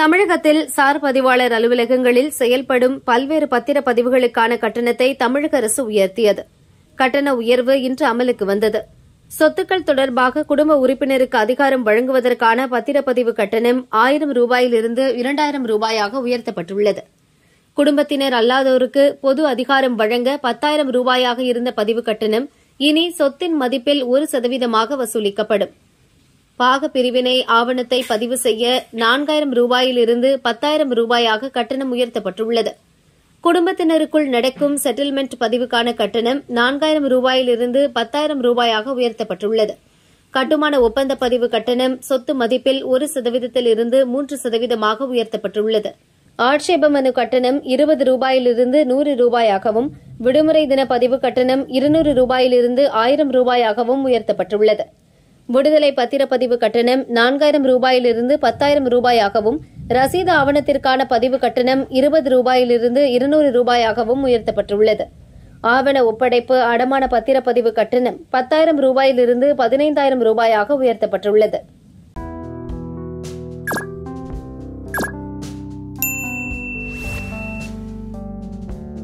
தமிழகத்தில் சார் பதிவாளர் அலுவலகங்களில் செயல்படும் பல்வேறு பத்திரப்பதிவுகளுக்கான கட்டணத்தை தமிழக அரசு உயர்த்தியது கட்டண உயர்வு இன்று அமலுக்கு வந்தது சொத்துக்கள் தொடர்பாக குடும்ப உறுப்பினருக்கு அதிகாரம் வழங்குவதற்கான பத்திரப்பதிவு கட்டணம் ஆயிரம் ரூபாயிலிருந்து இரண்டாயிரம் ரூபாயாக உயர்த்தப்பட்டுள்ளது குடும்பத்தினர் அல்லாதோருக்கு பொது அதிகாரம் வழங்க பத்தாயிரம் ரூபாயாக இருந்த பதிவு கட்டணம் இனி சொத்தின் மதிப்பில் ஒரு சதவீதமாக வசூலிக்கப்படும் பாக பிரிவினை ஆவணத்தை பதிவு செய்ய நான்காயிரம் ரூபாயிலிருந்து பத்தாயிரம் ரூபாயாக கட்டணம் உயர்த்தப்பட்டுள்ளது குடும்பத்தினருக்குள் நடக்கும் செட்டில்மெண்ட் பதிவுக்கான கட்டணம் நான்காயிரம் ரூபாயிலிருந்து பத்தாயிரம் ரூபாயாக உயர்த்தப்பட்டுள்ளது கட்டுமான ஒப்பந்த பதிவு கட்டணம் சொத்து மதிப்பில் ஒரு சதவீதத்தில் இருந்து மூன்று சதவீதமாக உயர்த்தப்பட்டுள்ளது ஆட்சேப மனு கட்டணம் இருபது ரூபாயிலிருந்து நூறு ரூபாயாகவும் விடுமுறை தின பதிவு கட்டணம் இருநூறு ரூபாயிலிருந்து ஆயிரம் ரூபாயாகவும் உயர்த்தப்பட்டுள்ளது விடுதலை பத்திரப்பதிவு கட்டணம் நான்காயிரம் ரூபாயிலிருந்து பத்தாயிரம் ரூபாயாகவும் ரசீது ஆவணத்திற்கான பதிவு கட்டணம் இருபது ரூபாயிலிருந்து இருநூறு ரூபாயாகவும் உயர்த்தப்பட்டுள்ளது ஆவண ஒப்படைப்பு அடமான பத்திரப்பதிவு கட்டணம் பத்தாயிரம் ரூபாயிலிருந்து பதினைந்தாயிரம் ரூபாயாக உயர்த்தப்பட்டுள்ளது